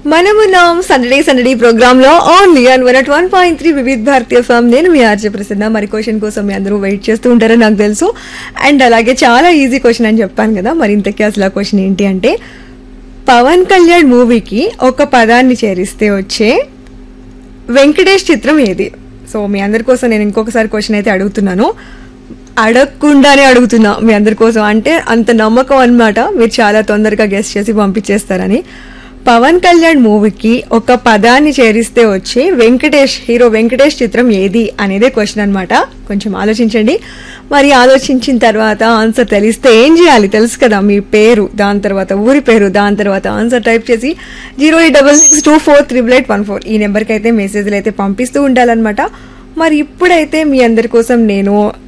మనమున్నాం Sunday Sunday program లో only on one at one point three Vividh Bharati form నేను మీ RJ Prasanna మరి క్వశ్చన్ కోసం మీ అందరూ వెయిట్ చేస్తూ ఉంటారని నాకు తెలుసు అండ్ అలాగే చాలా ఈజీ క్వశ్చన్ అని చెప్పాను కదా మరి ఇంతకీ అసలు ఆ క్వశ్చన్ ఏంటి అంటే పవన్ కళ్యాణ్ మూవీకి ఒక పదాన్ని చేరిస్తే వచ్చే వెంకటేష్ చిత్రం ఏది సో మీ అందరి కోసం నేను ఇంకొకసారి క్వశ్చన్ అయితే అడుగుతున్నాను అడగకుండానే అడుగుతున్నా మీ అందరి కోసం అంటే అంత నమ్మకం అన్నమాట మీరు చాలా తొందరగా గెస్ట్ చేసి పంపించేస్తారని పవన్ కళ్యాణ్ మూవీకి ఒక పదాన్ని చేరిస్తే వచ్చే వెంకటేష్ హీరో వెంకటేష్ చిత్రం ఏది అనేదే క్వశ్చన్ అన్నమాట కొంచెం ఆలోచించండి మరి ఆలోచించిన తర్వాత ఆన్సర్ తెలిస్తే ఏం చేయాలి తెలుసు కదా మీ పేరు దాని తర్వాత ఊరి పేరు దాని తర్వాత ఆన్సర్ టైప్ చేసి zero eight double six two four triple eight one four ఈ నెంబర్కి అయితే మెసేజ్లు అయితే పంపిస్తూ ఉండాలన్నమాట మరి ఇప్పుడైతే మీ అందరి కోసం నేను